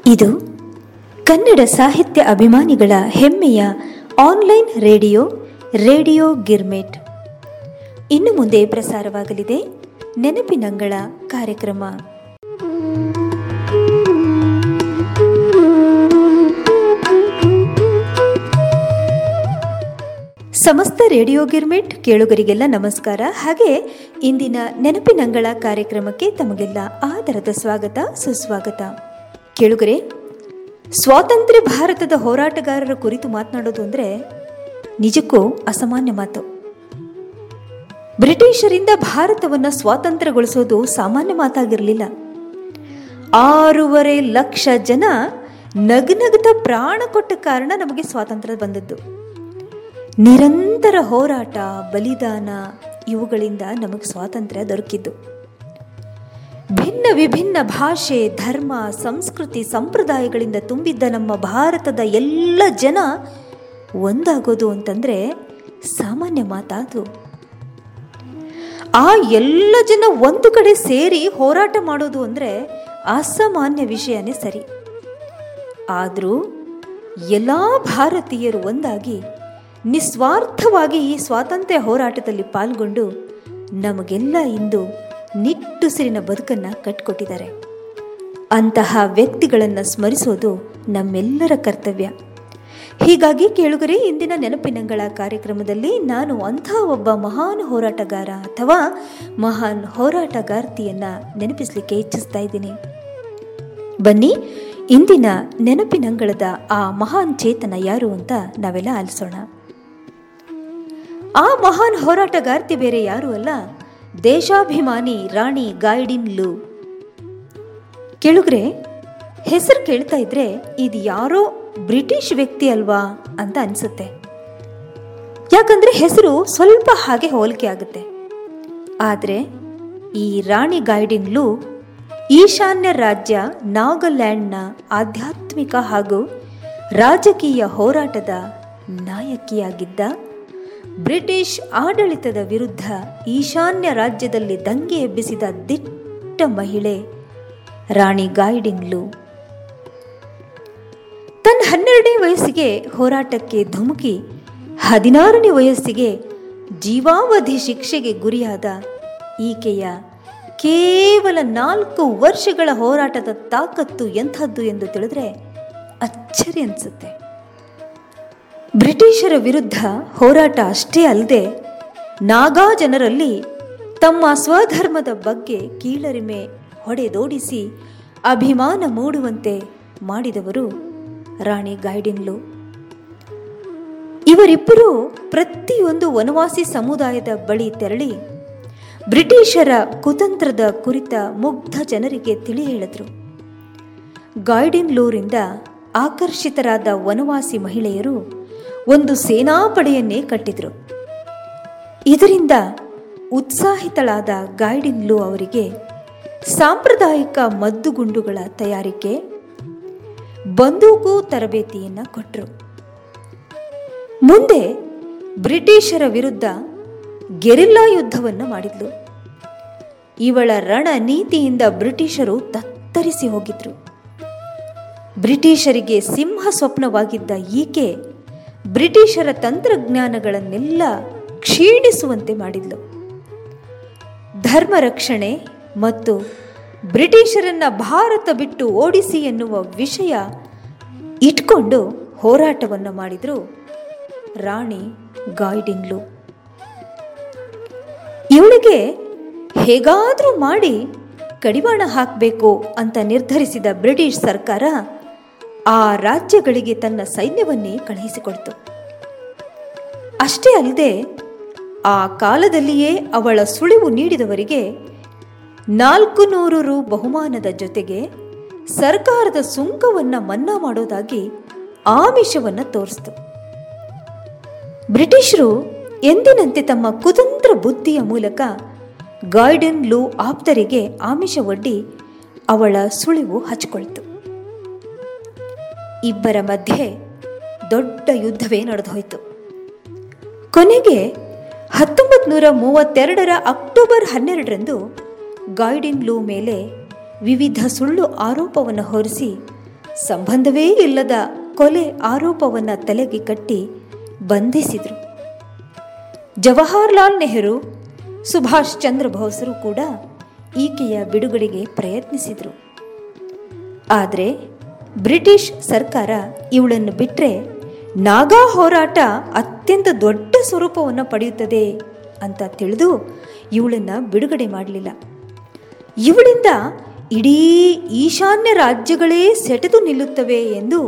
ಇದು ಕನ್ನಡ ಸಾಹಿತ್ಯ ಅಭಿಮಾನಿಗಳ ಹೆಮ್ಮೆಯ ಆನ್ಲೈನ್ ರೇಡಿಯೋ ರೇಡಿಯೋ ಗಿರ್ಮೆಟ್ ಇನ್ನು ಮುಂದೆ ಪ್ರಸಾರವಾಗಲಿದೆ ನೆನಪಿನಂಗಳ ಕಾರ್ಯಕ್ರಮ ಸಮಸ್ತ ರೇಡಿಯೋ ಗಿರ್ಮೆಟ್ ಕೇಳುಗರಿಗೆಲ್ಲ ನಮಸ್ಕಾರ ಹಾಗೆ ಇಂದಿನ ನೆನಪಿನಂಗಳ ಕಾರ್ಯಕ್ರಮಕ್ಕೆ ತಮಗೆಲ್ಲ ಆದರದ ಸ್ವಾಗತ ಸುಸ್ವಾಗತ ಕೇಳುಗರೆ ಸ್ವಾತಂತ್ರ್ಯ ಭಾರತದ ಹೋರಾಟಗಾರರ ಕುರಿತು ಮಾತನಾಡೋದು ಅಂದರೆ ನಿಜಕ್ಕೂ ಅಸಾಮಾನ್ಯ ಮಾತು ಬ್ರಿಟಿಷರಿಂದ ಭಾರತವನ್ನು ಸ್ವಾತಂತ್ರ್ಯಗೊಳಿಸೋದು ಸಾಮಾನ್ಯ ಮಾತಾಗಿರಲಿಲ್ಲ ಆರೂವರೆ ಲಕ್ಷ ಜನ ನಗನಗತ ಪ್ರಾಣ ಕೊಟ್ಟ ಕಾರಣ ನಮಗೆ ಸ್ವಾತಂತ್ರ್ಯ ಬಂದದ್ದು ನಿರಂತರ ಹೋರಾಟ ಬಲಿದಾನ ಇವುಗಳಿಂದ ನಮಗೆ ಸ್ವಾತಂತ್ರ್ಯ ದೊರಕಿದ್ದು ಭಿನ್ನ ವಿಭಿನ್ನ ಭಾಷೆ ಧರ್ಮ ಸಂಸ್ಕೃತಿ ಸಂಪ್ರದಾಯಗಳಿಂದ ತುಂಬಿದ್ದ ನಮ್ಮ ಭಾರತದ ಎಲ್ಲ ಜನ ಒಂದಾಗೋದು ಅಂತಂದರೆ ಸಾಮಾನ್ಯ ಮಾತಾದು ಆ ಎಲ್ಲ ಜನ ಒಂದು ಕಡೆ ಸೇರಿ ಹೋರಾಟ ಮಾಡೋದು ಅಂದರೆ ಅಸಾಮಾನ್ಯ ವಿಷಯನೇ ಸರಿ ಆದರೂ ಎಲ್ಲ ಭಾರತೀಯರು ಒಂದಾಗಿ ನಿಸ್ವಾರ್ಥವಾಗಿ ಈ ಸ್ವಾತಂತ್ರ್ಯ ಹೋರಾಟದಲ್ಲಿ ಪಾಲ್ಗೊಂಡು ನಮಗೆಲ್ಲ ಇಂದು ನಿಟ್ಟುಸಿರಿನ ಬದುಕನ್ನು ಕಟ್ಕೊಟ್ಟಿದ್ದಾರೆ ಅಂತಹ ವ್ಯಕ್ತಿಗಳನ್ನು ಸ್ಮರಿಸೋದು ನಮ್ಮೆಲ್ಲರ ಕರ್ತವ್ಯ ಹೀಗಾಗಿ ಕೇಳುಗರೆ ಇಂದಿನ ನೆನಪಿನಂಗಳ ಕಾರ್ಯಕ್ರಮದಲ್ಲಿ ನಾನು ಅಂಥ ಒಬ್ಬ ಮಹಾನ್ ಹೋರಾಟಗಾರ ಅಥವಾ ಮಹಾನ್ ಹೋರಾಟಗಾರ್ತಿಯನ್ನು ನೆನಪಿಸಲಿಕ್ಕೆ ಇಚ್ಛಿಸ್ತಾ ಇದ್ದೀನಿ ಬನ್ನಿ ಇಂದಿನ ನೆನಪಿನಂಗಳದ ಆ ಮಹಾನ್ ಚೇತನ ಯಾರು ಅಂತ ನಾವೆಲ್ಲ ಆಲಿಸೋಣ ಆ ಮಹಾನ್ ಹೋರಾಟಗಾರ್ತಿ ಬೇರೆ ಯಾರು ಅಲ್ಲ ದೇಶಾಭಿಮಾನಿ ರಾಣಿ ಗಾಯ್ಡಿನ್ ಲೂ ಕೇಳುಗ್ರೆ ಹೆಸರು ಕೇಳ್ತಾ ಇದ್ರೆ ಇದು ಯಾರೋ ಬ್ರಿಟಿಷ್ ವ್ಯಕ್ತಿ ಅಲ್ವಾ ಅಂತ ಅನ್ಸುತ್ತೆ ಯಾಕಂದ್ರೆ ಹೆಸರು ಸ್ವಲ್ಪ ಹಾಗೆ ಹೋಲಿಕೆ ಆಗುತ್ತೆ ಆದರೆ ಈ ರಾಣಿ ಗಾಯ್ಡಿನ್ ಲೂ ಈಶಾನ್ಯ ರಾಜ್ಯ ನಾಗಾಲ್ಯಾಂಡ್ನ ಆಧ್ಯಾತ್ಮಿಕ ಹಾಗೂ ರಾಜಕೀಯ ಹೋರಾಟದ ನಾಯಕಿಯಾಗಿದ್ದ ಬ್ರಿಟಿಷ್ ಆಡಳಿತದ ವಿರುದ್ಧ ಈಶಾನ್ಯ ರಾಜ್ಯದಲ್ಲಿ ದಂಗೆ ಎಬ್ಬಿಸಿದ ದಿಟ್ಟ ಮಹಿಳೆ ರಾಣಿ ಗಾಯ್ಡಿಂಗ್ಲು ತನ್ನ ಹನ್ನೆರಡನೇ ವಯಸ್ಸಿಗೆ ಹೋರಾಟಕ್ಕೆ ಧುಮುಕಿ ಹದಿನಾರನೇ ವಯಸ್ಸಿಗೆ ಜೀವಾವಧಿ ಶಿಕ್ಷೆಗೆ ಗುರಿಯಾದ ಈಕೆಯ ಕೇವಲ ನಾಲ್ಕು ವರ್ಷಗಳ ಹೋರಾಟದ ತಾಕತ್ತು ಎಂಥದ್ದು ಎಂದು ತಿಳಿದ್ರೆ ಅಚ್ಚರಿ ಅನಿಸುತ್ತೆ ಬ್ರಿಟಿಷರ ವಿರುದ್ಧ ಹೋರಾಟ ಅಷ್ಟೇ ಅಲ್ಲದೆ ನಾಗಾ ಜನರಲ್ಲಿ ತಮ್ಮ ಸ್ವಧರ್ಮದ ಬಗ್ಗೆ ಕೀಳರಿಮೆ ಹೊಡೆದೋಡಿಸಿ ಅಭಿಮಾನ ಮೂಡುವಂತೆ ಮಾಡಿದವರು ರಾಣಿ ಗೈಡಿನ್ಲು ಇವರಿಬ್ಬರು ಪ್ರತಿಯೊಂದು ವನವಾಸಿ ಸಮುದಾಯದ ಬಳಿ ತೆರಳಿ ಬ್ರಿಟಿಷರ ಕುತಂತ್ರದ ಕುರಿತ ಮುಗ್ಧ ಜನರಿಗೆ ತಿಳಿ ಹೇಳಿದ್ರು ಗಾಯ್ಡಿನ್ ಲೂರಿಂದ ಆಕರ್ಷಿತರಾದ ವನವಾಸಿ ಮಹಿಳೆಯರು ಒಂದು ಸೇನಾಪಡೆಯನ್ನೇ ಕಟ್ಟಿದ್ರು ಇದರಿಂದ ಉತ್ಸಾಹಿತಳಾದ ಗಾಯ್ಡಿನ್ಲು ಅವರಿಗೆ ಸಾಂಪ್ರದಾಯಿಕ ಮದ್ದುಗುಂಡುಗಳ ತಯಾರಿಕೆ ಬಂದೂಕು ತರಬೇತಿಯನ್ನು ಕೊಟ್ಟರು ಮುಂದೆ ಬ್ರಿಟಿಷರ ವಿರುದ್ಧ ಗೆರಿಲ್ಲಾ ಯುದ್ಧವನ್ನು ಮಾಡಿದ್ಲು ಇವಳ ರಣನೀತಿಯಿಂದ ಬ್ರಿಟಿಷರು ತತ್ತರಿಸಿ ಹೋಗಿದ್ರು ಬ್ರಿಟಿಷರಿಗೆ ಸಿಂಹ ಸ್ವಪ್ನವಾಗಿದ್ದ ಈಕೆ ಬ್ರಿಟಿಷರ ತಂತ್ರಜ್ಞಾನಗಳನ್ನೆಲ್ಲ ಕ್ಷೀಣಿಸುವಂತೆ ಮಾಡಿದ್ಲು ಧರ್ಮ ರಕ್ಷಣೆ ಮತ್ತು ಬ್ರಿಟಿಷರನ್ನ ಭಾರತ ಬಿಟ್ಟು ಓಡಿಸಿ ಎನ್ನುವ ವಿಷಯ ಇಟ್ಕೊಂಡು ಹೋರಾಟವನ್ನು ಮಾಡಿದ್ರು ರಾಣಿ ಗಾಯ್ಡಿಂಗ್ಲು ಇವಳಿಗೆ ಹೇಗಾದರೂ ಮಾಡಿ ಕಡಿವಾಣ ಹಾಕಬೇಕು ಅಂತ ನಿರ್ಧರಿಸಿದ ಬ್ರಿಟಿಷ್ ಸರ್ಕಾರ ಆ ರಾಜ್ಯಗಳಿಗೆ ತನ್ನ ಸೈನ್ಯವನ್ನೇ ಕಳುಹಿಸಿಕೊಡ್ತು ಅಷ್ಟೇ ಅಲ್ಲದೆ ಆ ಕಾಲದಲ್ಲಿಯೇ ಅವಳ ಸುಳಿವು ನೀಡಿದವರಿಗೆ ನಾಲ್ಕು ನೂರು ರು ಬಹುಮಾನದ ಜೊತೆಗೆ ಸರ್ಕಾರದ ಸುಂಕವನ್ನು ಮನ್ನಾ ಮಾಡೋದಾಗಿ ಆಮಿಷವನ್ನು ತೋರಿಸ್ತು ಬ್ರಿಟಿಷರು ಎಂದಿನಂತೆ ತಮ್ಮ ಕುತಂತ್ರ ಬುದ್ಧಿಯ ಮೂಲಕ ಗಾಯ್ಡನ್ ಲೂ ಆಪ್ತರಿಗೆ ಆಮಿಷ ಒಡ್ಡಿ ಅವಳ ಸುಳಿವು ಹಚ್ಕೊಳ್ತು ಇಬ್ಬರ ಮಧ್ಯೆ ದೊಡ್ಡ ಯುದ್ಧವೇ ನಡೆದೋಯ್ತು ಕೊನೆಗೆ ಹತ್ತೊಂಬತ್ತು ನೂರ ಮೂವತ್ತೆರಡರ ಅಕ್ಟೋಬರ್ ಹನ್ನೆರಡರಂದು ಗಾಯ್ಡಿನ್ ಲೂ ಮೇಲೆ ವಿವಿಧ ಸುಳ್ಳು ಆರೋಪವನ್ನು ಹೊರಿಸಿ ಸಂಬಂಧವೇ ಇಲ್ಲದ ಕೊಲೆ ಆರೋಪವನ್ನು ತಲೆಗೆ ಕಟ್ಟಿ ಬಂಧಿಸಿದರು ಜವಾಹರ್ಲಾಲ್ ನೆಹರು ಸುಭಾಷ್ ಚಂದ್ರ ಬೋಸರು ಕೂಡ ಈಕೆಯ ಬಿಡುಗಡೆಗೆ ಪ್ರಯತ್ನಿಸಿದರು ಆದರೆ ಬ್ರಿಟಿಷ್ ಸರ್ಕಾರ ಇವಳನ್ನು ಬಿಟ್ಟರೆ ನಾಗಾ ಹೋರಾಟ ಅತ್ಯಂತ ದೊಡ್ಡ ಸ್ವರೂಪವನ್ನು ಪಡೆಯುತ್ತದೆ ಅಂತ ತಿಳಿದು ಇವಳನ್ನು ಬಿಡುಗಡೆ ಮಾಡಲಿಲ್ಲ ಇವಳಿಂದ ಇಡೀ ಈಶಾನ್ಯ ರಾಜ್ಯಗಳೇ ಸೆಟೆದು ನಿಲ್ಲುತ್ತವೆ ಎಂದು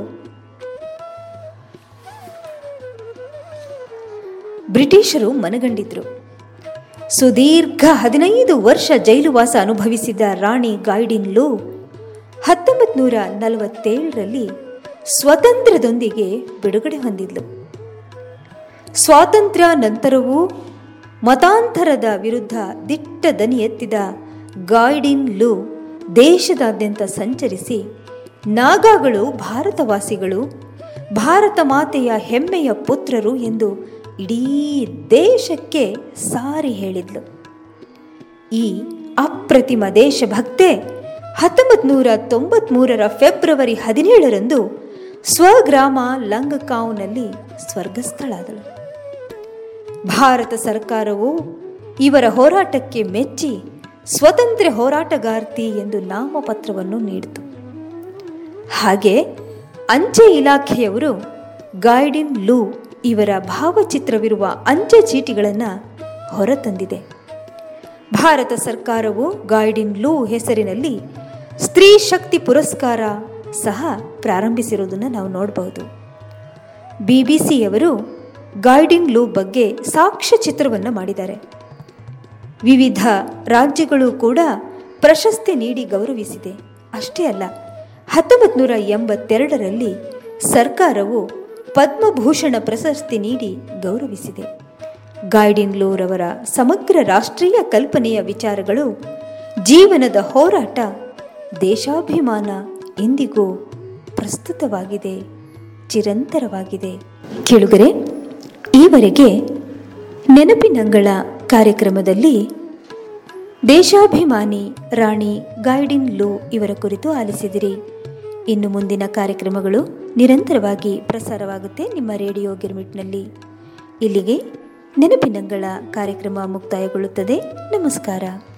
ಬ್ರಿಟಿಷರು ಮನಗಂಡಿದ್ರು ಸುದೀರ್ಘ ಹದಿನೈದು ವರ್ಷ ಜೈಲುವಾಸ ಅನುಭವಿಸಿದ ರಾಣಿ ಗಾಯ್ಡಿನ್ಲು ಹತ್ತೊಂಬತ್ತು ನೂರ ನಲವತ್ತೇಳರಲ್ಲಿ ಸ್ವತಂತ್ರದೊಂದಿಗೆ ಬಿಡುಗಡೆ ಹೊಂದಿದ್ಲು ಸ್ವಾತಂತ್ರ್ಯ ನಂತರವೂ ಮತಾಂತರದ ವಿರುದ್ಧ ದಿಟ್ಟ ದನಿ ಎತ್ತಿದ ಗಾಯ್ಡಿನ್ ಲು ದೇಶದಾದ್ಯಂತ ಸಂಚರಿಸಿ ನಾಗಾಗಳು ಭಾರತವಾಸಿಗಳು ಭಾರತ ಮಾತೆಯ ಹೆಮ್ಮೆಯ ಪುತ್ರರು ಎಂದು ಇಡೀ ದೇಶಕ್ಕೆ ಸಾರಿ ಹೇಳಿದ್ಲು ಈ ಅಪ್ರತಿಮ ದೇಶಭಕ್ತೆ ಹತ್ತೊಂಬತ್ತು ನೂರ ತೊಂಬತ್ಮೂರರ ಫೆಬ್ರವರಿ ಹದಿನೇಳರಂದು ಸ್ವಗ್ರಾಮ ಲಂಗಕಾವ್ನಲ್ಲಿ ಸ್ವರ್ಗಸ್ಥಳಾದಳು ಭಾರತ ಸರ್ಕಾರವು ಇವರ ಹೋರಾಟಕ್ಕೆ ಮೆಚ್ಚಿ ಸ್ವತಂತ್ರ ಹೋರಾಟಗಾರ್ತಿ ಎಂದು ನಾಮಪತ್ರವನ್ನು ನೀಡಿತು ಹಾಗೆ ಅಂಚೆ ಇಲಾಖೆಯವರು ಗಾಯ್ಡಿನ್ ಲೂ ಇವರ ಭಾವಚಿತ್ರವಿರುವ ಅಂಚೆ ಚೀಟಿಗಳನ್ನು ಹೊರತಂದಿದೆ ಭಾರತ ಸರ್ಕಾರವು ಗಾಯ್ಡಿನ್ ಲೂ ಹೆಸರಿನಲ್ಲಿ ಸ್ತ್ರೀ ಶಕ್ತಿ ಪುರಸ್ಕಾರ ಸಹ ಪ್ರಾರಂಭಿಸಿರುವುದನ್ನು ನಾವು ನೋಡಬಹುದು ಬಿ ಬಿ ಸಿಯವರು ಗಾಯ್ಡಿನ್ ಲೂ ಬಗ್ಗೆ ಸಾಕ್ಷ್ಯಚಿತ್ರವನ್ನು ಮಾಡಿದ್ದಾರೆ ವಿವಿಧ ರಾಜ್ಯಗಳು ಕೂಡ ಪ್ರಶಸ್ತಿ ನೀಡಿ ಗೌರವಿಸಿದೆ ಅಷ್ಟೇ ಅಲ್ಲ ಹತ್ತೊಂಬತ್ತು ನೂರ ಎಂಬತ್ತೆರಡರಲ್ಲಿ ಸರ್ಕಾರವು ಪದ್ಮಭೂಷಣ ಪ್ರಶಸ್ತಿ ನೀಡಿ ಗೌರವಿಸಿದೆ ಗಾಯ್ಡಿನ್ ಲೂರವರ ಸಮಗ್ರ ರಾಷ್ಟ್ರೀಯ ಕಲ್ಪನೆಯ ವಿಚಾರಗಳು ಜೀವನದ ಹೋರಾಟ ದೇಶಾಭಿಮಾನ ಇಂದಿಗೂ ಪ್ರಸ್ತುತವಾಗಿದೆ ಚಿರಂತರವಾಗಿದೆ ಕೇಳುಗರೆ ಈವರೆಗೆ ನೆನಪಿನಂಗಳ ಕಾರ್ಯಕ್ರಮದಲ್ಲಿ ದೇಶಾಭಿಮಾನಿ ರಾಣಿ ಗಾಯ್ಡಿನ್ ಲೂ ಇವರ ಕುರಿತು ಆಲಿಸಿದಿರಿ ಇನ್ನು ಮುಂದಿನ ಕಾರ್ಯಕ್ರಮಗಳು ನಿರಂತರವಾಗಿ ಪ್ರಸಾರವಾಗುತ್ತೆ ನಿಮ್ಮ ರೇಡಿಯೋ ಗಿರ್ಮಿಟ್ನಲ್ಲಿ ಇಲ್ಲಿಗೆ ನೆನಪಿನಂಗಳ ಕಾರ್ಯಕ್ರಮ ಮುಕ್ತಾಯಗೊಳ್ಳುತ್ತದೆ ನಮಸ್ಕಾರ